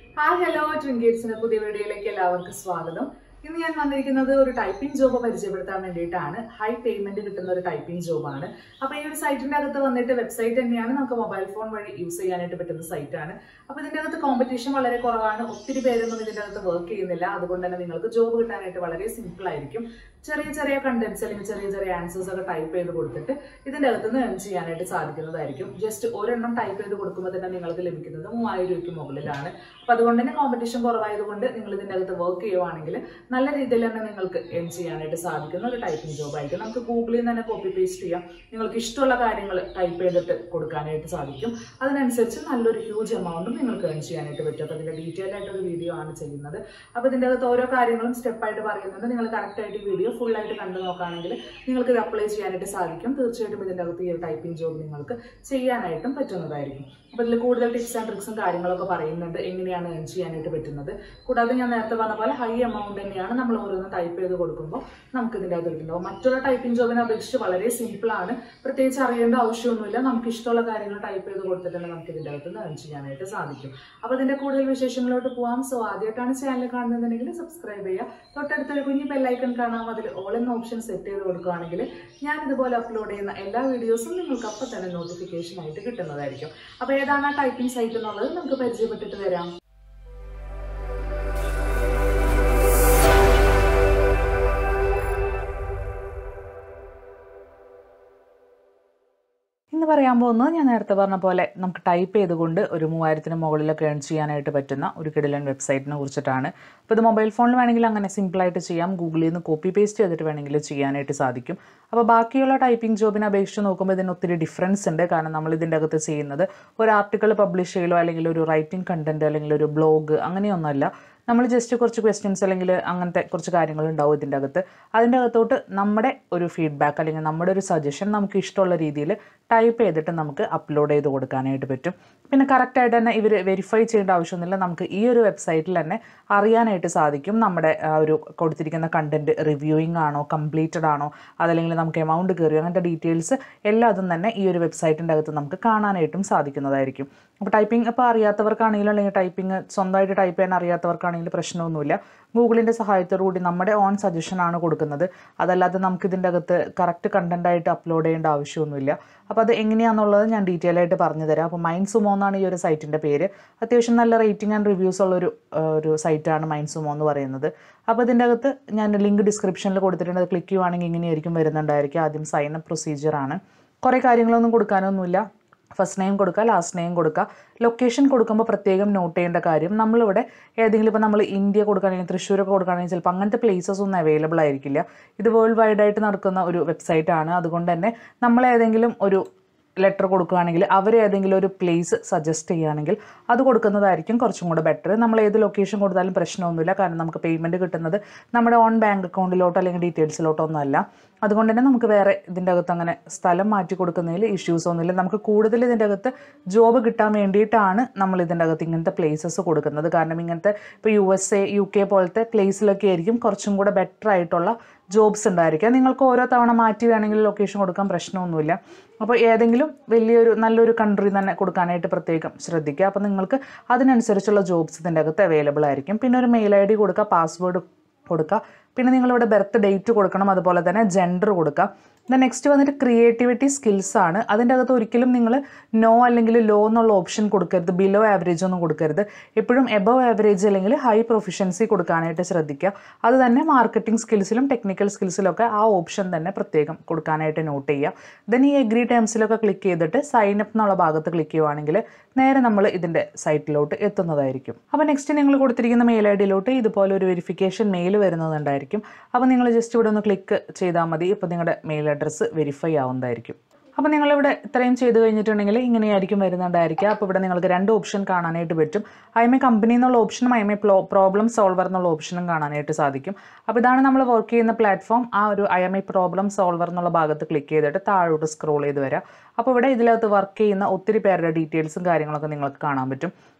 hi hello ട്രിങ്കേറ്റ്സിന്റെ പുതിയ വീഡിയോയിലേക്ക് എല്ലാവർക്കും സ്വാഗതം ഇന്ന് ഞാൻ വന്നിരിക്കുന്നത് ഒരു ടൈപ്പിംഗ് ജോബ് പരിചയപ്പെടുത്താൻ വേണ്ടിയിട്ടാണ് ഹൈ പേയ്മെന്റ് കിട്ടുന്ന ഒരു ടൈപ്പിംഗ് ജോബാണ് അപ്പൊ ഈ ഒരു സൈറ്റിന്റെ അകത്ത് വന്നിട്ട് വെബ്സൈറ്റ് തന്നെയാണ് നമുക്ക് മൊബൈൽ ഫോൺ വഴി യൂസ് ചെയ്യാനായിട്ട് പറ്റുന്ന സൈറ്റാണ് അപ്പൊ ഇതിന്റെ അകത്ത് കോമ്പറ്റീഷൻ വളരെ കുറവാണ് ഒത്തിരി പേരൊന്നും ഇതിന്റെ അകത്ത് വർക്ക് ചെയ്യുന്നില്ല അതുകൊണ്ട് തന്നെ നിങ്ങൾക്ക് ജോബ് കിട്ടാനായിട്ട് വളരെ സിമ്പിൾ ആയിരിക്കും ചെറിയ ചെറിയ കണ്ടന്റ്സ് അല്ലെങ്കിൽ ചെറിയ ചെറിയ ആൻസേഴ്സ് ഒക്കെ ടൈപ്പ് ചെയ്ത് കൊടുത്തിട്ട് ഇതിന്റെ അകത്ത് നിന്ന് ഏൺ ചെയ്യാനായിട്ട് സാധിക്കുന്നതായിരിക്കും ജസ്റ്റ് ഒരെണ്ണം ടൈപ്പ് ചെയ്ത് കൊടുക്കുമ്പോൾ തന്നെ നിങ്ങൾക്ക് ലഭിക്കുന്നത് മൂവായിരം രൂപയ്ക്ക് മുകളിലാണ് അപ്പൊ അതുകൊണ്ട് തന്നെ കോമ്പറ്റീഷൻ കുറവായതുകൊണ്ട് നിങ്ങൾ ഇതിന്റെ അകത്ത് വർക്ക് ചെയ്യുവാണെങ്കിൽ നല്ല രീതിയിൽ തന്നെ നിങ്ങൾക്ക് ഏൺ ചെയ്യാനായിട്ട് സാധിക്കുന്ന ഒരു ടൈപ്പിംഗ് ജോബ് ആയിരിക്കും നമുക്ക് ഗൂഗിളിൽ നിന്ന് തന്നെ കോപ്പി പേസ്റ്റ് ചെയ്യാം നിങ്ങൾക്ക് ഇഷ്ടമുള്ള കാര്യങ്ങൾ ടൈപ്പ് ചെയ്തിട്ട് കൊടുക്കാനായിട്ട് സാധിക്കും അതിനനുസരിച്ച് നല്ലൊരു ഹ്യൂജ് എമൗണ്ടും നിങ്ങൾക്ക് ഏൺ ചെയ്യാനായിട്ട് പറ്റും അപ്പോൾ ഇതിന്റെ ഡീറ്റെയിൽ ആയിട്ട് ഒരു വീഡിയോ ആണ് ചെയ്യുന്നത് അപ്പോൾ ഇതിന്റെ അകത്ത് ഓരോ കാര്യങ്ങളും സ്റ്റെപ്പായിട്ട് പറയുന്നുണ്ട് നിങ്ങൾ കറക്റ്റ് ആയിട്ട് ഈ വീഡിയോ ഫുൾ ആയിട്ട് കണ്ടു നോക്കുകയാണെങ്കിൽ നിങ്ങൾക്ക് ഇത് അപ്ലൈ ചെയ്യാനായിട്ട് സാധിക്കും തീർച്ചയായിട്ടും ഇതിന്റെ അകത്ത് ഈ ഒരു ടൈപ്പിംഗ് ജോബ് നിങ്ങൾക്ക് ചെയ്യാനായിട്ടും പറ്റുന്നതായിരിക്കും അപ്പോൾ ഇതിൽ കൂടുതൽ ടിപ്സ് ആൻഡ് ട്രിക്സും കാര്യങ്ങളൊക്കെ പറയുന്നുണ്ട് എങ്ങനെയാണ് ഏൺ ചെയ്യാനായിട്ട് പറ്റുന്നത് കൂടാതെ ഞാൻ നേരത്തെ പറഞ്ഞ പോലെ ഹൈ എമൗണ്ട് തന്നെയാണ് നമ്മൾ ഓരോന്ന് ടൈപ്പ് ചെയ്ത് കൊടുക്കുമ്പോൾ നമുക്ക് ഇതിൻ്റെ അകത്ത് കിട്ടുന്നത് മറ്റുള്ള ടൈപ്പിംഗ് ജോബിനെ അപേക്ഷിച്ച് വളരെ സിമ്പിൾ ആണ് പ്രത്യേകിച്ച് അറിയേണ്ട ആവശ്യമൊന്നുമില്ല നമുക്ക് ഇഷ്ടമുള്ള കാര്യങ്ങൾ ടൈപ്പ് ചെയ്ത് കൊടുത്തിട്ട് തന്നെ നമുക്ക് ഇതിൻ്റെ അകത്ത് ഏൺ ചെയ്യാനായിട്ട് സാധിക്കും അപ്പോൾ ഇതിൻ്റെ കൂടുതൽ വിശേഷങ്ങളോട്ട് പോവാം സോ ആദ്യമായിട്ടാണ് ചാനൽ കാണുന്നതെങ്കിൽ സബ്സ്ക്രൈബ് ചെയ്യുക തൊട്ടടുത്തൊരു കുഞ്ഞു ബെല്ലൈക്കൺ കാണാം അതിൽ ഓൾ എന്ന ഓപ്ഷൻ സെറ്റ് ചെയ്ത് കൊടുക്കുകയാണെങ്കിൽ ഞാൻ ഇതുപോലെ അപ്ലോഡ് ചെയ്യുന്ന എല്ലാ വീഡിയോസും നിങ്ങൾക്ക് അപ്പം തന്നെ നോട്ടിഫിക്കേഷൻ ആയിട്ട് കിട്ടുന്നതായിരിക്കും അപ്പോൾ ഏതാണ് ആ ടൈപ്പിംഗ് സൈറ്റ് എന്നുള്ളത് നമുക്ക് പരിചയപ്പെട്ടിട്ട് വരാം ഇന്ന് പറയാൻ പോകുന്നത് ഞാൻ നേരത്തെ പറഞ്ഞ പോലെ നമുക്ക് ടൈപ്പ് ചെയ്തുകൊണ്ട് ഒരു മൂവായിരത്തിന് മുകളിലൊക്കെ ഏൺ ചെയ്യാനായിട്ട് പറ്റുന്ന ഒരു കിടിലൻ വെബ്സൈറ്റിനെ കുറിച്ചിട്ടാണ് അപ്പോൾ ഇത് മൊബൈൽ ഫോണിൽ വേണമെങ്കിൽ അങ്ങനെ സിമ്പിളായിട്ട് ചെയ്യാം ഗൂഗിളിൽ നിന്ന് കോപ്പി പേസ്റ്റ് ചെയ്തിട്ട് വേണമെങ്കിൽ ചെയ്യാനായിട്ട് സാധിക്കും അപ്പോൾ ബാക്കിയുള്ള ടൈപ്പിംഗ് ജോബിനെ അപേക്ഷിച്ച് നോക്കുമ്പോൾ ഇതിന് ഒത്തിരി ഡിഫറൻസ് ഉണ്ട് കാരണം നമ്മൾ ഇതിൻ്റെ അകത്ത് ചെയ്യുന്നത് ഒരു ആർട്ടിക്കിൾ പബ്ലിഷ് ചെയ്യലോ അല്ലെങ്കിൽ ഒരു റൈറ്റിംഗ് കണ്ടൻറ്റ് അല്ലെങ്കിൽ ഒരു ബ്ലോഗ് അങ്ങനെയൊന്നുമല്ല നമ്മൾ ജസ്റ്റ് കുറച്ച് ക്വസ്റ്റ്യൻസ് അല്ലെങ്കിൽ അങ്ങനത്തെ കുറച്ച് കാര്യങ്ങൾ ഉണ്ടാവും ഇതിൻ്റെ അകത്ത് അതിൻ്റെ അകത്തോട്ട് നമ്മുടെ ഒരു ഫീഡ്ബാക്ക് അല്ലെങ്കിൽ നമ്മുടെ ഒരു സജഷൻ നമുക്ക് ഇഷ്ടമുള്ള രീതിയിൽ ടൈപ്പ് ചെയ്തിട്ട് നമുക്ക് അപ്ലോഡ് ചെയ്ത് കൊടുക്കാനായിട്ട് പറ്റും പിന്നെ കറക്റ്റായിട്ട് തന്നെ ഇവർ വെരിഫൈ ചെയ്യേണ്ട ആവശ്യമൊന്നുമില്ല നമുക്ക് ഈ ഒരു വെബ്സൈറ്റിൽ തന്നെ അറിയാനായിട്ട് സാധിക്കും നമ്മുടെ ആ ഒരു കൊടുത്തിരിക്കുന്ന കണ്ടൻറ്റ് റിവ്യൂയിങ് ആണോ കംപ്ലീറ്റഡ് ആണോ അതല്ലെങ്കിൽ നമുക്ക് എമൗണ്ട് കയറിയോ അങ്ങനത്തെ ഡീറ്റെയിൽസ് എല്ലാതും തന്നെ ഈ ഒരു വെബ്സൈറ്റിൻ്റെ അകത്ത് നമുക്ക് കാണാനായിട്ടും സാധിക്കുന്നതായിരിക്കും അപ്പോൾ ടൈപ്പിംഗ് ഇപ്പോൾ അറിയാത്തവർക്കാണെങ്കിലും അല്ലെങ്കിൽ ടൈപ്പിംഗ് സ്വന്തമായിട്ട് ടൈപ്പ് ചെയ്യാൻ അറിയാത്തവർക്കാണെങ്കിലും പ്രശ്നമൊന്നുമില്ല ഗൂഗിളിൻ്റെ സഹായത്തോടു കൂടി നമ്മുടെ ഓൺ സജഷനാണ് കൊടുക്കുന്നത് അതല്ലാതെ നമുക്ക് ഇതിൻ്റെ അകത്ത് കറക്റ്റ് കണ്ടൻറ്റായിട്ട് അപ്ലോഡ് ചെയ്യേണ്ട ആവശ്യമൊന്നുമില്ല അപ്പോൾ അത് എങ്ങനെയാണെന്നുള്ളത് ഞാൻ ഡീറ്റെയിൽ ആയിട്ട് പറഞ്ഞു തരാം അപ്പോൾ മൈൻഡ് സുമോ എന്നാണ് ഈ ഒരു സൈറ്റിൻ്റെ പേര് അത്യാവശ്യം നല്ല റേറ്റിംഗ് ആൻഡ് റിവ്യൂസ് ഉള്ളൊരു ഒരു സൈറ്റാണ് മൈൻഡ് സുമോ എന്ന് പറയുന്നത് അപ്പോൾ ഇതിൻ്റെ അകത്ത് ഞാൻ ലിങ്ക് ഡിസ്ക്രിപ്ഷനിൽ കൊടുത്തിട്ടുണ്ട് അത് ക്ലിക്ക് ചെയ്യുവാണെങ്കിൽ ഇങ്ങനെയായിരിക്കും വരുന്നുണ്ടായിരിക്കും ആദ്യം സൈൻ അപ്പ് പ്രൊസീജിയറാണ് കുറേ കാര്യങ്ങളൊന്നും കൊടുക്കാനൊന്നുമില്ല ഫസ്റ്റ് നെയിം കൊടുക്കുക ലാസ്റ്റ് നെയിം കൊടുക്കുക ലൊക്കേഷൻ കൊടുക്കുമ്പോൾ പ്രത്യേകം നോട്ട് ചെയ്യേണ്ട കാര്യം നമ്മളിവിടെ ഏതെങ്കിലും ഇപ്പോൾ നമ്മൾ ഇന്ത്യ കൊടുക്കുകയാണെങ്കിൽ തൃശ്ശൂരൊക്കെ കൊടുക്കുകയാണെങ്കിൽ ചിലപ്പോൾ അങ്ങനത്തെ പ്ലേസസ് ഒന്നും അവൈലബിൾ ആയിരിക്കില്ല ഇത് വേൾഡ് വൈഡ് ആയിട്ട് നടക്കുന്ന ഒരു വെബ്സൈറ്റ് ആണ് അതുകൊണ്ട് തന്നെ നമ്മൾ ഏതെങ്കിലും ഒരു ലെറ്റർ കൊടുക്കുകയാണെങ്കിൽ അവർ ഏതെങ്കിലും ഒരു പ്ലേസ് സജസ്റ്റ് ചെയ്യുകയാണെങ്കിൽ അത് കൊടുക്കുന്നതായിരിക്കും കുറച്ചും കൂടെ ബെറ്റർ നമ്മൾ ഏത് ലൊക്കേഷൻ കൊടുത്താലും പ്രശ്നമൊന്നുമില്ല കാരണം നമുക്ക് പേയ്മെൻറ്റ് കിട്ടുന്നത് നമ്മുടെ ഓൺ ബാങ്ക് അക്കൗണ്ടിലോട്ടോ അല്ലെങ്കിൽ ഡീറ്റെയിൽസിലോട്ടോ ഒന്നുമല്ല അതുകൊണ്ട് തന്നെ നമുക്ക് വേറെ ഇതിൻ്റെ അകത്ത് അങ്ങനെ സ്ഥലം മാറ്റി കൊടുക്കുന്നതിൽ ഇഷ്യൂസ് ഒന്നുമില്ല നമുക്ക് കൂടുതൽ ഇതിൻ്റെ അകത്ത് ജോബ് കിട്ടാൻ വേണ്ടിയിട്ടാണ് നമ്മൾ ഇതിൻ്റെ അകത്ത് ഇങ്ങനത്തെ പ്ലേസസ് കൊടുക്കുന്നത് കാരണം ഇങ്ങനത്തെ ഇപ്പോൾ U S A U K പോലത്തെ പ്ലേസിലൊക്കെ ആയിരിക്കും കുറച്ചും കൂടെ ബെറ്റർ ആയിട്ടുള്ള ജോബ്സ് ഉണ്ടായിരിക്കുക നിങ്ങൾക്ക് ഓരോ തവണ മാറ്റി വേണമെങ്കിൽ ലൊക്കേഷൻ കൊടുക്കാൻ പ്രശ്നമൊന്നുമില്ല അപ്പോൾ ഏതെങ്കിലും വലിയൊരു നല്ലൊരു കൺട്രി തന്നെ കൊടുക്കാനായിട്ട് പ്രത്യേകം ശ്രദ്ധിക്കുക അപ്പോൾ നിങ്ങൾക്ക് അതിനനുസരിച്ചുള്ള ജോബ്സ് ഇതിൻ്റെ അകത്ത് അവൈലബിൾ ആയിരിക്കും പിന്നെ ഒരു മെയിൽ ഐ ഡി കൊടുക്കുക പാസ്വേഡ് കൊടുക്കുക പിന്നെ നിങ്ങളിവിടെ ബർത്ത് ഡേറ്റ് കൊടുക്കണം അതുപോലെ തന്നെ ജെൻഡർ കൊടുക്കുക ദെൻ നെക്സ്റ്റ് വന്നിട്ട് ക്രിയേറ്റിവിറ്റി സ്കിൽസ് ആണ് അതിൻ്റെ അകത്ത് ഒരിക്കലും നിങ്ങൾ നോ അല്ലെങ്കിൽ ലോ എന്നുള്ള ഓപ്ഷൻ കൊടുക്കരുത് ബിലോ ആവറേജ് ഒന്നും കൊടുക്കരുത് എപ്പോഴും എബവ് ആവറേജ് അല്ലെങ്കിൽ ഹൈ പ്രൊഫിഷ്യൻസി കൊടുക്കാനായിട്ട് ശ്രദ്ധിക്കുക അത് തന്നെ മാർക്കറ്റിംഗ് സ്കിൽസിലും ടെക്നിക്കൽ സ്കിൽസിലൊക്കെ ആ ഓപ്ഷൻ തന്നെ പ്രത്യേകം കൊടുക്കാനായിട്ട് നോട്ട് ചെയ്യുക ദെൻ ഈ എഗ്രി ടേംസിലൊക്കെ ക്ലിക്ക് ചെയ്തിട്ട് സൈൻ അപ്പ് എന്നുള്ള ഭാഗത്ത് ക്ലിക്ക് ചെയ്യുവാണെങ്കിൽ നേരെ നമ്മൾ ഇതിൻ്റെ സൈറ്റിലോട്ട് എത്തുന്നതായിരിക്കും അപ്പോൾ നെക്സ്റ്റ് നിങ്ങൾ കൊടുത്തിരിക്കുന്ന മെയിൽ ഐ ഡിയിലോട്ട് ഇതുപോലെ ഒരു വെരിഫിക്കേഷൻ മെയിൽ വരുന്നതുണ്ടായിരിക്കും അപ്പോൾ നിങ്ങൾ ജസ്റ്റ് ഇവിടെ ഒന്ന് ക്ലിക്ക് ചെയ്താൽ മതി ഇപ്പോൾ നിങ്ങളുടെ മെയിൽ അഡ്രസ്സ് വെരിഫൈ ആവുന്നതായിരിക്കും അപ്പോൾ നിങ്ങളിവിടെ ഇത്രയും ചെയ്ത് കഴിഞ്ഞിട്ടുണ്ടെങ്കിൽ ഇങ്ങനെയായിരിക്കും വരുന്നുണ്ടായിരിക്കുക അപ്പോൾ ഇവിടെ നിങ്ങൾക്ക് രണ്ട് ഓപ്ഷൻ കാണാനായിട്ട് പറ്റും ഐ എം എ കമ്പനി എന്നുള്ള ഓപ്ഷനും I am a problem solver എന്നുള്ള ഓപ്ഷനും കാണാനായിട്ട് സാധിക്കും അപ്പോൾ ഇതാണ് നമ്മൾ വർക്ക് ചെയ്യുന്ന പ്ലാറ്റ്ഫോം ആ ഒരു I am a problem solver എന്നുള്ള ഭാഗത്ത് ക്ലിക്ക് ചെയ്തിട്ട് താഴോട്ട് സ്ക്രോൾ ചെയ്ത് വരാം അപ്പോൾ ഇവിടെ ഇതിനകത്ത് വർക്ക് ചെയ്യുന്ന ഒത്തിരി പേരുടെ ഡീറ്റെയിൽസും കാര്യങ്ങളൊക്കെ നിങ്ങൾക്ക് കാണാൻ പറ്റും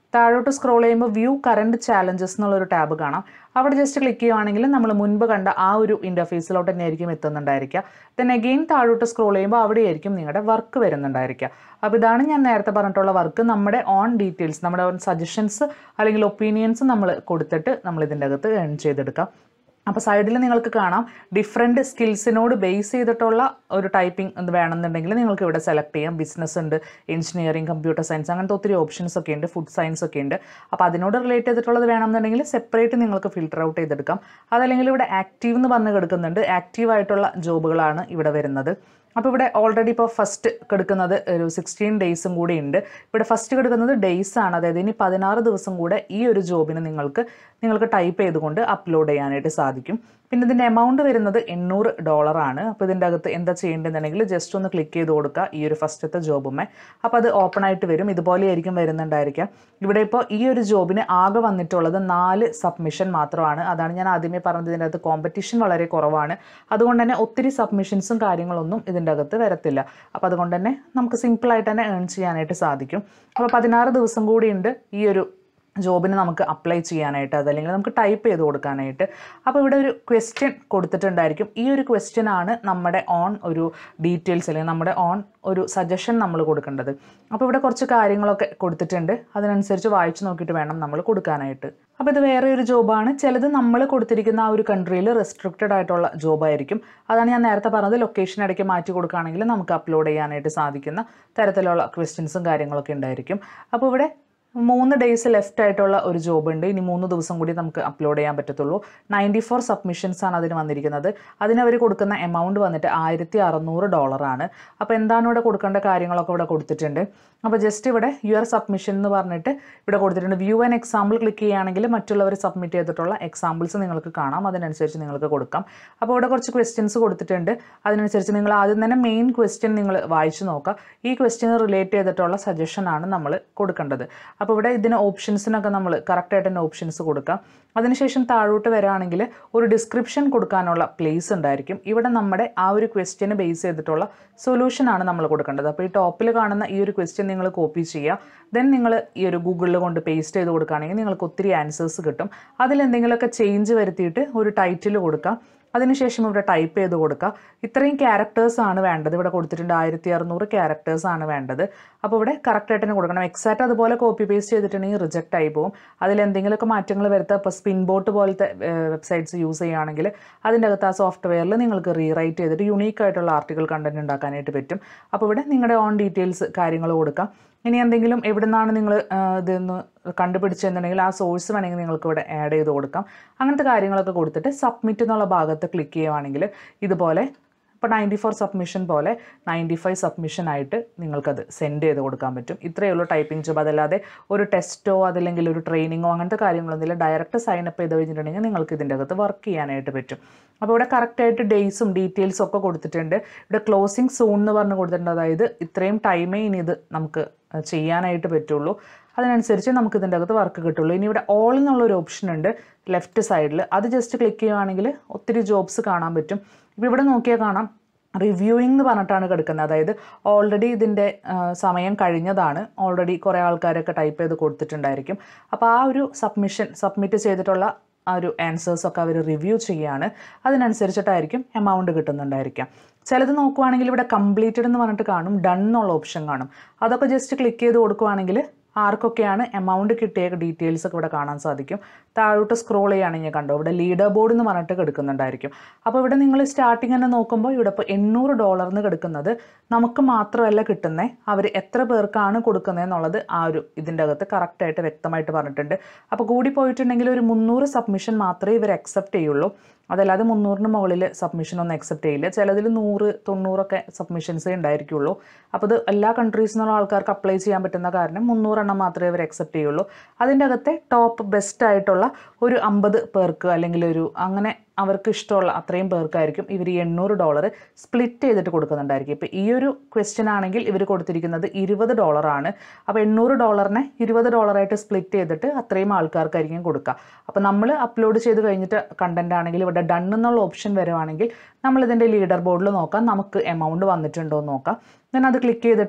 താഴോട്ട് സ്ക്രോൾ ചെയ്യുമ്പോൾ വ്യൂ കറണ്ട് ചാലഞ്ചസ് എന്നുള്ളൊരു ടാബ് കാണാം അവിടെ ജസ്റ്റ് ക്ലിക്ക് ചെയ്യുവാണെങ്കിൽ നമ്മൾ മുൻപ് കണ്ട ആ ഒരു ഇൻ്റർഫേസിലോട്ട് തന്നെ ആയിരിക്കും എത്തുന്നുണ്ടായിരിക്കുക ദെൻ അഗെയിൻ താഴോട്ട് സ്ക്രോൾ ചെയ്യുമ്പോൾ അവിടെയായിരിക്കും നിങ്ങളുടെ വർക്ക് വരുന്നുണ്ടായിരിക്കുക അപ്പോൾ ഇതാണ് ഞാൻ നേരത്തെ പറഞ്ഞിട്ടുള്ള വർക്ക് നമ്മുടെ ഓൺ ഡീറ്റെയിൽസ് നമ്മുടെ ഓൺ സജഷൻസ് അല്ലെങ്കിൽ ഒപ്പീനിയൻസ് നമ്മൾ കൊടുത്തിട്ട് നമ്മൾ ഇതിൻ്റെ അകത്ത് ഏൺ ചെയ്തെടുക്കാം അപ്പോൾ സൈഡിൽ നിങ്ങൾക്ക് കാണാം ഡിഫറെൻറ്റ് സ്കിൽസിനോട് ബേസ് ചെയ്തിട്ടുള്ള ഒരു ടൈപ്പിംഗ് ഇത് വേണമെന്നുണ്ടെങ്കിൽ നിങ്ങൾക്ക് ഇവിടെ സെലക്ട് ചെയ്യാം ബിസിനസ് ഉണ്ട് എഞ്ചിനീയറിംഗ് കമ്പ്യൂട്ടർ സയൻസ് അങ്ങനത്തെ ഒത്തിരി ഓപ്ഷൻസ് ഒക്കെ ഉണ്ട് ഫുഡ് സയൻസ് ഒക്കെ ഉണ്ട് അപ്പോൾ അതിനോട് റിലേറ്റ് ചെയ്തിട്ടുള്ളത് വേണമെന്നുണ്ടെങ്കിൽ സെപ്പറേറ്റ് നിങ്ങൾക്ക് ഫിൽട്ടർ ഔട്ട് ചെയ്തെടുക്കാം അതല്ലെങ്കിൽ ഇവിടെ ആക്റ്റീവ് എന്ന് പറഞ്ഞ് കിടക്കുന്നുണ്ട് ആക്റ്റീവ് ആയിട്ടുള്ള ജോബുകളാണ് ഇവിടെ വരുന്നത് അപ്പോൾ ഇവിടെ ഓൾറെഡി ഇപ്പോൾ ഫസ്റ്റ് കിടക്കുന്നത് ഒരു സിക്സ്റ്റീൻ ഡേയ്സും കൂടി ഉണ്ട് ഇവിടെ ഫസ്റ്റ് കിടക്കുന്നത് ഡേയ്സ് ആണ് അതായത് ഇനി പതിനാറ് ദിവസം കൂടെ ഈ ഒരു ജോബിന് നിങ്ങൾക്ക് നിങ്ങൾക്ക് ടൈപ്പ് ചെയ്തുകൊണ്ട് അപ്ലോഡ് ചെയ്യാനായിട്ട് സാധിക്കും പിന്നെ ഇതിൻ്റെ എമൗണ്ട് വരുന്നത് എണ്ണൂറ് ഡോളറാണ് അപ്പോൾ ഇതിൻ്റെ അകത്ത് എന്താ ചെയ്യേണ്ടതെന്നുണ്ടെങ്കിൽ ജസ്റ്റ് ഒന്ന് ക്ലിക്ക് ചെയ്ത് കൊടുക്കുക ഈ ഒരു ഫസ്റ്റത്തെ ജോബുമേ അപ്പോൾ അത് ഓപ്പൺ ആയിട്ട് വരും ഇതുപോലെയായിരിക്കും വരുന്നുണ്ടായിരിക്കാം ഇവിടെ ഇപ്പോൾ ഈ ഒരു ജോബിന് ആകെ വന്നിട്ടുള്ളത് നാല് സബ്മിഷൻ മാത്രമാണ് അതാണ് ഞാൻ ആദ്യമേ പറഞ്ഞത് ഇതിൻ്റെ അകത്ത് കോമ്പറ്റീഷൻ വളരെ കുറവാണ് അതുകൊണ്ട് തന്നെ ഒത്തിരി സബ്മിഷൻസും കാര്യങ്ങളൊന്നും ഇതിൻ്റെ അകത്ത് വരത്തില്ല അപ്പോൾ അതുകൊണ്ട് തന്നെ നമുക്ക് സിമ്പിളായിട്ട് തന്നെ ഏൺ ചെയ്യാനായിട്ട് സാധിക്കും അപ്പോൾ പതിനാറ് ദിവസം കൂടിയുണ്ട് ഈ ഒരു ജോബിന് നമുക്ക് അപ്ലൈ ചെയ്യാനായിട്ട് അതല്ലെങ്കിൽ നമുക്ക് ടൈപ്പ് ചെയ്ത് കൊടുക്കാനായിട്ട് അപ്പോൾ ഇവിടെ ഒരു ക്വസ്റ്റ്യൻ കൊടുത്തിട്ടുണ്ടായിരിക്കും ഈ ഒരു ക്വസ്റ്റ്യൻ ആണ് നമ്മുടെ ഓൺ ഒരു ഡീറ്റെയിൽസ് അല്ലെങ്കിൽ നമ്മുടെ ഓൺ ഒരു സജഷൻ നമ്മൾ കൊടുക്കേണ്ടത് അപ്പോൾ ഇവിടെ കുറച്ച് കാര്യങ്ങളൊക്കെ കൊടുത്തിട്ടുണ്ട് അതിനനുസരിച്ച് വായിച്ച് നോക്കിയിട്ട് വേണം നമ്മൾ കൊടുക്കാനായിട്ട് അപ്പോൾ ഇത് വേറെ ഒരു ജോബാണ് ചിലത് നമ്മൾ കൊടുത്തിരിക്കുന്ന ആ ഒരു കൺട്രിയിൽ റെസ്ട്രിക്റ്റഡ് ആയിട്ടുള്ള ജോബായിരിക്കും അതാണ് ഞാൻ നേരത്തെ പറഞ്ഞത് ലൊക്കേഷൻ ഇടയ്ക്ക് മാറ്റി കൊടുക്കുകയാണെങ്കിൽ നമുക്ക് അപ്ലോഡ് ചെയ്യാനായിട്ട് സാധിക്കുന്ന തരത്തിലുള്ള ക്വസ്റ്റ്യൻസും കാര്യങ്ങളൊക്കെ ഉണ്ടായിരിക്കും അപ്പോൾ ഇവിടെ മൂന്ന് ഡേയ്സ് ലെഫ്റ്റ് ആയിട്ടുള്ള ഒരു ജോബ് ഉണ്ട് ഇനി മൂന്ന് ദിവസം കൂടി നമുക്ക് അപ്ലോഡ് ചെയ്യാൻ പറ്റത്തുള്ളൂ നയൻറ്റി ഫോർ സബ്മിഷൻസ് ആണ് അതിന് വന്നിരിക്കുന്നത് അതിന് അവർ കൊടുക്കുന്ന എമൗണ്ട് വന്നിട്ട് ആയിരത്തി അറുന്നൂറ് ഡോളറാണ് അപ്പോൾ എന്താണ് ഇവിടെ കൊടുക്കേണ്ട കാര്യങ്ങളൊക്കെ ഇവിടെ കൊടുത്തിട്ടുണ്ട് അപ്പോൾ ജസ്റ്റ് ഇവിടെ യുവർ സബ്മിഷൻ എന്ന് പറഞ്ഞിട്ട് ഇവിടെ കൊടുത്തിട്ടുണ്ട് വ്യൂ ആൻഡ് എക്സാമ്പിൾ ക്ലിക്ക് ചെയ്യുകയാണെങ്കിൽ മറ്റുള്ളവർ സബ്മിറ്റ് ചെയ്തിട്ടുള്ള എക്സാമ്പിൾസ് നിങ്ങൾക്ക് കാണാം അതിനനുസരിച്ച് നിങ്ങൾക്ക് കൊടുക്കാം അപ്പോൾ ഇവിടെ കുറച്ച് ക്വസ്റ്റ്യൻസ് കൊടുത്തിട്ടുണ്ട് അതിനനുസരിച്ച് നിങ്ങൾ ആദ്യം തന്നെ മെയിൻ ക്വസ്റ്റ്യൻ നിങ്ങൾ വായിച്ചു നോക്കുക ഈ ക്വസ്റ്റ്യന് റിലേറ്റ് ചെയ്തിട്ടുള്ള സജഷനാണ് നമ്മൾ കൊടുക്കേണ്ടത് അപ്പോൾ ഇവിടെ ഇതിന് ഓപ്ഷൻസിനൊക്കെ നമ്മൾ കറക്റ്റായിട്ട് തന്നെ ഓപ്ഷൻസ് കൊടുക്കാം അതിനുശേഷം താഴോട്ട് വരാണെങ്കിൽ ഒരു ഡിസ്ക്രിപ്ഷൻ കൊടുക്കാനുള്ള പ്ലേസ് ഉണ്ടായിരിക്കും ഇവിടെ നമ്മുടെ ആ ഒരു ക്വസ്റ്റ്യന് ബേസ് ചെയ്തിട്ടുള്ള സൊല്യൂഷനാണ് നമ്മൾ കൊടുക്കേണ്ടത് അപ്പോൾ ഈ ടോപ്പിൽ കാണുന്ന ഈ ഒരു ക്വസ്റ്റ്യൻ നിങ്ങൾ കോപ്പി ചെയ്യുക ദെൻ നിങ്ങൾ ഈ ഒരു ഗൂഗിളിൽ കൊണ്ട് പേസ്റ്റ് ചെയ്ത് കൊടുക്കുകയാണെങ്കിൽ നിങ്ങൾക്ക് ഒത്തിരി ആൻസേഴ്സ് കിട്ടും അതിലെന്തെങ്കിലുമൊക്കെ ചേഞ്ച് വരുത്തിയിട്ട് ഒരു ടൈറ്റിൽ കൊടുക്കാം അതിനുശേഷം ഇവിടെ ടൈപ്പ് ചെയ്ത് കൊടുക്കുക ഇത്രയും ക്യാരക്ടേഴ്സ് ആണ് വേണ്ടത് ഇവിടെ കൊടുത്തിട്ടുണ്ട് ആയിരത്തി അറുന്നൂറ് ക്യാരക്ടേഴ്സ് ആണ് വേണ്ടത് അപ്പോൾ ഇവിടെ കറക്റ്റായിട്ട് തന്നെ കൊടുക്കണം എക്സാക്റ്റ് അതുപോലെ കോപ്പി പേസ്റ്റ് ചെയ്തിട്ടുണ്ടെങ്കിൽ റിജക്റ്റ് ആയി പോകും അതിൽ എന്തെങ്കിലുമൊക്കെ മാറ്റങ്ങൾ വരുത്തുക ഇപ്പോൾ സ്പിൻ ബോട്ട് പോലത്തെ വെബ്സൈറ്റ്സ് യൂസ് ചെയ്യുകയാണെങ്കിൽ അതിൻ്റെ അകത്ത് ആ സോഫ്റ്റ്വെയറിൽ നിങ്ങൾക്ക് റീറൈറ്റ് ചെയ്തിട്ട് യുണീക്ക് ആയിട്ടുള്ള ആർട്ടിക്കിൾ കണ്ടന്റ് ഉണ്ടാക്കാനായിട്ട് പറ്റും അപ്പോൾ ഇവിടെ നിങ്ങളുടെ ഓൺ ഡീറ്റെയിൽസ് കാര്യങ്ങൾ കൊടുക്കാം ഇനി എന്തെങ്കിലും എവിടെ നിന്നാണ് നിങ്ങൾ ഇതൊന്ന് കണ്ടുപിടിച്ചെന്നുണ്ടെങ്കിൽ ആ സോഴ്സ് വേണമെങ്കിൽ നിങ്ങൾക്ക് ഇവിടെ ആഡ് ചെയ്ത് കൊടുക്കാം അങ്ങനത്തെ കാര്യങ്ങളൊക്കെ കൊടുത്തിട്ട് സബ്മിറ്റ് എന്നുള്ള ഭാഗത്ത് ക്ലിക്ക് ചെയ്യുവാണെങ്കിൽ ഇതുപോലെ ഇപ്പോൾ നയൻറ്റി ഫോർ സബ്മിഷൻ പോലെ നയൻറ്റി ഫൈവ് സബ്മിഷൻ ആയിട്ട് നിങ്ങൾക്കത് സെൻഡ് ചെയ്ത് കൊടുക്കാൻ പറ്റും ഇത്രയേ ഉള്ളൂ ടൈപ്പിംഗ് ജോബ് അതല്ലാതെ ഒരു ടെസ്റ്റോ അതല്ലെങ്കിൽ ഒരു ട്രെയിനിങ്ങോ അങ്ങനത്തെ കാര്യങ്ങളൊന്നുമില്ല ഡയറക്റ്റ് സൈൻ അപ്പ് ചെയ്ത് കഴിഞ്ഞിട്ടുണ്ടെങ്കിൽ നിങ്ങൾക്ക് ഇതിൻ്റെ അകത്ത് വർക്ക് ചെയ്യാനായിട്ട് പറ്റും അപ്പോൾ ഇവിടെ കറക്റ്റായിട്ട് ഡേയ്സും ഡീറ്റെയിൽസും ഒക്കെ കൊടുത്തിട്ടുണ്ട് ഇവിടെ ക്ലോസിംഗ് സൂൺ എന്ന് പറഞ്ഞ് കൊടുത്തിട്ടുണ്ട് അതായത് ഇത്രയും ടൈമേ ഇനി ഇത് നമുക്ക് ചെയ്യാനായിട്ട് പറ്റുള്ളൂ അതിനനുസരിച്ച് നമുക്ക് ഇതിൻ്റെ അകത്ത് വർക്ക് കിട്ടുള്ളൂ ഇനി ഇവിടെ ഓൾ എന്നുള്ളൊരു ഓപ്ഷൻ ഉണ്ട് ലെഫ്റ്റ് സൈഡിൽ അത് ജസ്റ്റ് ക്ലിക്ക് ചെയ്യുവാണെങ്കിൽ ഒത്തിരി ജോബ്സ് കാണാൻ പറ്റും ഇപ്പോൾ ഇവിടെ നോക്കിയാൽ കാണാം റിവ്യൂയിങ് എന്ന് പറഞ്ഞിട്ടാണ് കിടക്കുന്നത് അതായത് ഓൾറെഡി ഇതിൻ്റെ ആ, സമയം കഴിഞ്ഞതാണ് ഓൾറെഡി കുറേ ആൾക്കാരൊക്കെ ടൈപ്പ് ചെയ്ത് കൊടുത്തിട്ടുണ്ടായിരിക്കും അപ്പോൾ ആ ഒരു സബ്മിഷൻ സബ്മിറ്റ് ചെയ്തിട്ടുള്ള ആ ഒരു ആൻസേഴ്സ് ഒക്കെ അവർ റിവ്യൂ ചെയ്യുകയാണ് അതിനനുസരിച്ചിട്ടായിരിക്കും എമൗണ്ട് കിട്ടുന്നുണ്ടായിരിക്കാം ചിലത് നോക്കുവാണെങ്കിൽ ഇവിടെ കംപ്ലീറ്റഡ് എന്ന് പറഞ്ഞിട്ട് കാണും ഡൺ എന്നുള്ള ഓപ്ഷൻ കാണും അതൊക്കെ ജസ്റ്റ് ക്ലിക്ക് ചെയ്ത് കൊടുക്കുവാണെങ്കിൽ ആർക്കൊക്കെയാണ് എമൗണ്ട് കിട്ടിയ ഡീറ്റെയിൽസ് ഒക്കെ ഇവിടെ കാണാൻ സാധിക്കും താഴോട്ട് സ്ക്രോൾ ചെയ്യുകയാണെങ്കിൽ കണ്ടോ ഇവിടെ ലീഡർ ബോർഡ് എന്ന് പറഞ്ഞിട്ട് കിടക്കുന്നുണ്ടായിരിക്കും അപ്പോൾ ഇവിടെ നിങ്ങൾ സ്റ്റാർട്ടിങ് തന്നെ നോക്കുമ്പോൾ ഇവിടെ ഇപ്പോൾ എണ്ണൂറ് ഡോളറിന് കിടക്കുന്നത് നമുക്ക് മാത്രമല്ല കിട്ടുന്നത് അവർ എത്ര പേർക്കാണ് കൊടുക്കുന്നത് എന്നുള്ളത് ആ ഒരു ഇതിൻ്റെ അകത്ത് കറക്റ്റായിട്ട് വ്യക്തമായിട്ട് പറഞ്ഞിട്ടുണ്ട് അപ്പോൾ കൂടി പോയിട്ടുണ്ടെങ്കിൽ ഒരു മുന്നൂറ് സബ്മിഷൻ മാത്രമേ ഇവർ അക്സെപ്റ്റ് ചെയ്യുള്ളൂ അതല്ലാതെ മുന്നൂറിന് മുകളിൽ സബ്മിഷൻ ഒന്നും അക്സെപ്റ്റ് ചെയ്യില്ല ചിലതിൽ നൂറ് തൊണ്ണൂറൊക്കെ സബ്മിഷൻസേ ഉണ്ടായിരിക്കുള്ളൂ അപ്പോൾ ഇത് എല്ലാ കൺട്രീസിൽ നിന്നുള്ള ആൾക്കാർക്ക് അപ്ലൈ ചെയ്യാൻ പറ്റുന്ന കാരണം മുന്നൂറെണ്ണം മാത്രമേ അവർ അക്സെപ്റ്റ് ചെയ്യുള്ളൂ അതിൻ്റെ അകത്തെ ടോപ്പ് ബെസ്റ്റ് ആയിട്ടുള്ള ഒരു അമ്പത് പേർക്ക് അല്ലെങ്കിൽ ഒരു അങ്ങനെ അവർക്ക് ഇഷ്ടമുള്ള അത്രയും പേർക്കായിരിക്കും ഇവർ ഈ എണ്ണൂറ് ഡോളർ സ്പ്ലിറ്റ് ചെയ്തിട്ട് കൊടുക്കുന്നുണ്ടായിരിക്കും ഇപ്പോൾ ഈ ഒരു ക്വസ്റ്റ്യൻ ആണെങ്കിൽ ഇവർ കൊടുത്തിരിക്കുന്നത് ഇരുപത് ഡോളറാണ് അപ്പോൾ എണ്ണൂറ് ഡോളറിനെ ഇരുപത് ഡോളറായിട്ട് സ്പ്ലിറ്റ് ചെയ്തിട്ട് അത്രയും ആൾക്കാർക്കായിരിക്കും കൊടുക്കുക അപ്പോൾ നമ്മൾ അപ്ലോഡ് ചെയ്ത് കഴിഞ്ഞിട്ട് കണ്ടന്റ് ആണെങ്കിൽ ഇവിടെ ഡൺ എന്നുള്ള ഓപ്ഷൻ വരുവാണെങ്കിൽ നമ്മൾ ഇതിൻ്റെ ലീഡർ ബോർഡിൽ നോക്കാം നമുക്ക് എമൗണ്ട് വന്നിട്ടുണ്ടോ എന്ന് നോക്കാം ദെൻ അത് ക്ലിക്ക് ചെയ്തിട്ട്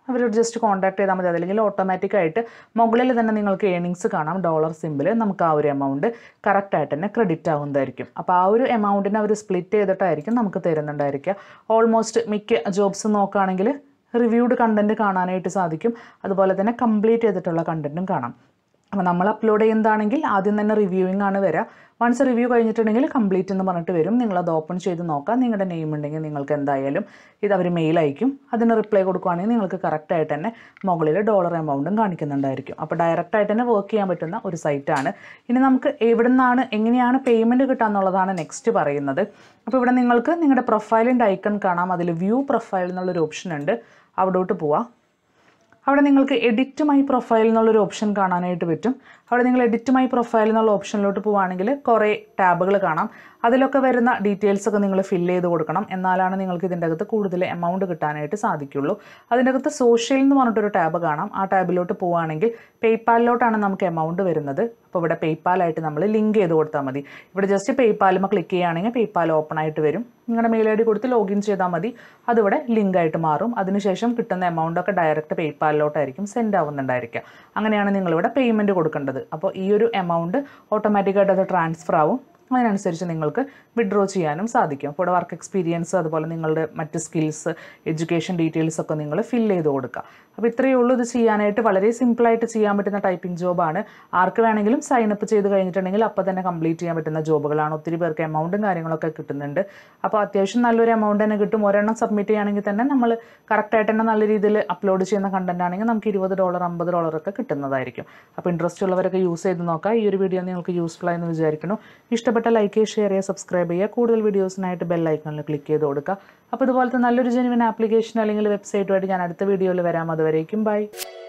അവരോട് ജസ്റ്റ് കോൺടാക്ട് ചെയ്താൽ മതി അതല്ലെങ്കിൽ ഓട്ടോമാറ്റിക്കായിട്ട് മുകളിൽ തന്നെ നിങ്ങൾക്ക് ഏണിങ്സ് കാണാം ഡോളർ സിമ്പിൾ നമുക്ക് ആ ഒരു എമൗണ്ട് കറക്റ്റായിട്ട് തന്നെ ക്രെഡിറ്റ് ആവുന്നതായിരിക്കും അപ്പോൾ ആ ഒരു എമൗണ്ടിനെ അവർ സ്പ്ലിറ്റ് ചെയ്തിട്ടായിരിക്കും നമുക്ക് തരുന്നുണ്ടായിരിക്കുക ഓൾമോസ്റ്റ് മിക്ക ജോബ്സ് നോക്കുകയാണെങ്കിൽ റിവ്യൂഡ് കണ്ടൻറ്റ് കാണാനായിട്ട് സാധിക്കും അതുപോലെ തന്നെ കംപ്ലീറ്റ് ചെയ്തിട്ടുള്ള കണ്ടൻറ്റും കാണാം അപ്പോൾ നമ്മൾ അപ്ലോഡ് ചെയ്യുന്നതാണെങ്കിൽ ആദ്യം തന്നെ റിവ്യൂവിംഗ് ആണ് വരിക വൺസ് റിവ്യൂ കഴിഞ്ഞിട്ടുണ്ടെങ്കിൽ കംപ്ലീറ്റ് എന്ന് പറഞ്ഞിട്ട് വരും നിങ്ങളത് ഓപ്പൺ ചെയ്ത് നോക്കാം നിങ്ങളുടെ നെയിം ഉണ്ടെങ്കിൽ നിങ്ങൾക്ക് എന്തായാലും ഇത് അവർ മെയിൽ അയക്കും അതിന് റിപ്ലൈ കൊടുക്കുകയാണെങ്കിൽ നിങ്ങൾക്ക് കറക്റ്റായിട്ട് തന്നെ മുകളിൽ ഡോളർ എമൗണ്ടും കാണിക്കുന്നുണ്ടായിരിക്കും അപ്പോൾ ഡയറക്റ്റായിട്ട് തന്നെ വർക്ക് ചെയ്യാൻ പറ്റുന്ന ഒരു സൈറ്റാണ് ഇനി നമുക്ക് എവിടെ നിന്നാണ് എങ്ങനെയാണ് പേയ്മെൻറ്റ് കിട്ടുക എന്നുള്ളതാണ് നെക്സ്റ്റ് പറയുന്നത് അപ്പോൾ ഇവിടെ നിങ്ങൾക്ക് നിങ്ങളുടെ പ്രൊഫൈലിൻ്റെ ഐക്കൺ കാണാം അതിൽ വ്യൂ പ്രൊഫൈൽ എന്നുള്ളൊരു ഓപ്ഷൻ ഉണ്ട് അവിടോട്ട് പോവാം അവിടെ നിങ്ങൾക്ക് എഡിറ്റ് മൈ പ്രൊഫൈൽ എന്നുള്ളൊരു ഓപ്ഷൻ കാണാനായിട്ട് പറ്റും അവിടെ നിങ്ങൾ എഡിറ്റ് മൈ പ്രൊഫൈൽ എന്നുള്ള ഓപ്ഷനിലോട്ട് പോവുകയാണെങ്കിൽ കുറേ ടാബുകൾ കാണാം അതിലൊക്കെ വരുന്ന ഡീറ്റെയിൽസ് ഒക്കെ നിങ്ങൾ ഫില്ല് ചെയ്ത് കൊടുക്കണം എന്നാലാണ് നിങ്ങൾക്ക് ഇതിൻ്റെ അകത്ത് കൂടുതൽ എമൗണ്ട് കിട്ടാനായിട്ട് സാധിക്കുള്ളൂ അതിൻ്റെ അകത്ത് സോഷ്യൽ എന്ന് പറഞ്ഞിട്ടൊരു ടാബ് കാണാം ആ ടാബിലോട്ട് പോവുകയാണെങ്കിൽ പേയ്പാലിലോട്ടാണ് നമുക്ക് എമൗണ്ട് വരുന്നത് അപ്പോൾ ഇവിടെ പേയ്പാലായിട്ട് നമ്മൾ ലിങ്ക് ചെയ്ത് കൊടുത്താൽ മതി ഇവിടെ ജസ്റ്റ് പേയ്പാലുമ്പോൾ ക്ലിക്ക് ചെയ്യുകയാണെങ്കിൽ പേയ്പാൽ ഓപ്പൺ ആയിട്ട് വരും നിങ്ങളുടെ മെയിൽ ഐ ഡി കൊടുത്ത് ലോഗിൻ ചെയ്താൽ മതി അതിവിടെ ലിങ്ക് ആയിട്ട് മാറും അതിനുശേഷം കിട്ടുന്ന എമൗണ്ട് ഒക്കെ ഡയറക്റ്റ് പേയ്പാലിലോട്ടായിരിക്കും സെൻഡ് ആവുന്നുണ്ടായിരിക്കുക അങ്ങനെയാണ് നിങ്ങളിവിടെ പേയ്മെൻറ്റ് കൊടുക്കേണ്ടത് അപ്പോൾ ഈ ഒരു എമൗണ്ട് ഓട്ടോമാറ്റിക്കായിട്ട് അത് ട്രാൻസ്ഫർ ആവും അതിനനുസരിച്ച് നിങ്ങൾക്ക് വിഡ്രോ ചെയ്യാനും സാധിക്കും അപ്പോൾ ഇവിടെ വർക്ക് എക്സ്പീരിയൻസ് അതുപോലെ നിങ്ങളുടെ മറ്റ് സ്കിൽസ് എഡ്യൂക്കേഷൻ ഡീറ്റെയിൽസ് ഒക്കെ നിങ്ങൾ ഫില്ല് ചെയ്ത് കൊടുക്കുക അപ്പോൾ ഇത്രയേ ഉള്ളൂ ഇത് ചെയ്യാനായിട്ട് വളരെ സിമ്പിളായിട്ട് ചെയ്യാൻ പറ്റുന്ന ടൈപ്പിംഗ് ജോബാണ് ആർക്ക് വേണമെങ്കിലും സൈൻ അപ്പ് ചെയ്ത് കഴിഞ്ഞിട്ടുണ്ടെങ്കിൽ അപ്പോൾ തന്നെ കംപ്ലീറ്റ് ചെയ്യാൻ പറ്റുന്ന ജോബുകളാണ് ഒത്തിരി പേർക്ക് എമൗണ്ടും കാര്യങ്ങളൊക്കെ കിട്ടുന്നുണ്ട് അപ്പോൾ അത്യാവശ്യം നല്ലൊരു എമൗണ്ട് തന്നെ കിട്ടും ഒരെണ്ണം സബ്മിറ്റ് ചെയ്യുകയാണെങ്കിൽ തന്നെ നമ്മൾ കറക്റ്റായിട്ട് തന്നെ നല്ല രീതിയിൽ അപ്ലോഡ് ചെയ്യുന്ന കണ്ടന്റ് ആണെങ്കിൽ നമുക്ക് ഇരുപത് ഡോളർ അമ്പത് ഡോളർ ഒക്കെ കിട്ടുന്നതായിരിക്കും അപ്പോൾ ഇൻട്രസ്റ്റ് ഉള്ളവരൊക്കെ യൂസ് ചെയ്ത് നോക്കാം ഈ ഒരു വീഡിയോ നിങ്ങൾക്ക് യൂസ്ഫുൾ ആയെന്ന് വിചാരിക്കുന്നു ഇഷ്ടപ്പെട്ട ലൈക്ക് ചെയ്യുക ഷെയർ ചെയ്യുക സബ്സ്ക്രൈബ് ചെയ്യുക കൂടുതൽ വീഡിയോസിനായിട്ട് ബെൽ ഐക്കണിൽ ക്ലിക്ക് ചെയ്ത് കൊടുക്കുക അപ്പോൾ ഇതുപോലത്തെ നല്ലൊരു ജെനുവിൻ ആപ്ലിക്കേഷൻ അല്ലെങ്കിൽ വെബ്സൈറ്റുമായിട്ട് ഞാൻ അടുത്ത വീഡിയോയിൽ വരാം അതുവരേക്കും ബൈ